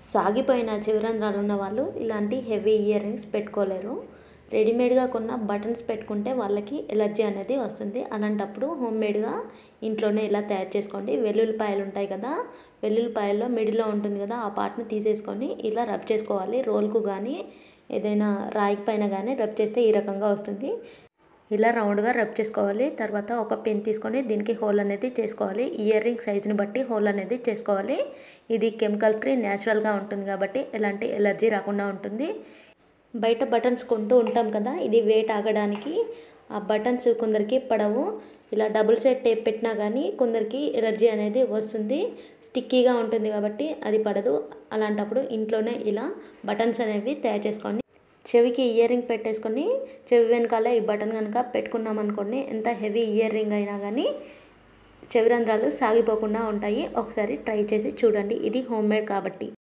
సాగిపోయిన చివరంధ్రాలు ఉన్న వాళ్ళు ఇలాంటి హెవీ ఇయర్ రింగ్స్ పెట్టుకోలేరు రెడీమేడ్గా కొన్న బటన్స్ పెట్టుకుంటే వాళ్ళకి ఎలర్జీ అనేది వస్తుంది అలాంటప్పుడు హోమ్ మేడ్గా ఇంట్లోనే ఇలా తయారు చేసుకోండి వెల్లుల్లిపాయలు ఉంటాయి కదా వెల్లుల్లిపాయల్లో మిడిల్లో ఉంటుంది కదా ఆ పార్ట్ని తీసేసుకొని ఇలా రబ్ చేసుకోవాలి రోల్కు కానీ ఏదైనా రాయి పైన కానీ రబ్ చేస్తే ఈ రకంగా వస్తుంది ఇలా రౌండ్గా రబ్ చేసుకోవాలి తర్వాత ఒక పెన్ తీసుకొని దీనికి హోల్ అనేది చేసుకోవాలి ఇయర్ రింగ్ సైజుని బట్టి హోల్ అనేది చేసుకోవాలి ఇది కెమికల్ ఫ్రీ న్యాచురల్గా ఉంటుంది కాబట్టి ఎలాంటి ఎలర్జీ రాకుండా ఉంటుంది బయట బటన్స్ కొంటూ ఉంటాం కదా ఇది వెయిట్ ఆగడానికి ఆ బటన్స్ కొందరికి పడవు ఇలా డబుల్ సైడ్ టేప్ పెట్టినా కానీ కొందరికి ఎలర్జీ అనేది వస్తుంది స్టిక్కీగా ఉంటుంది కాబట్టి అది పడదు అలాంటప్పుడు ఇంట్లోనే ఇలా బటన్స్ అనేవి తయారు చేసుకోండి చెవికి ఇయర్ రింగ్ పెట్టేసుకొని చెవి వెనకాల ఈ బటన్ కనుక పెట్టుకున్నాం అనుకోండి ఎంత హెవీ ఇయర్ రింగ్ అయినా కానీ చెవి రంధ్రాలు సాగిపోకుండా ఉంటాయి ఒకసారి ట్రై చేసి చూడండి ఇది హోమ్ మేడ్ కాబట్టి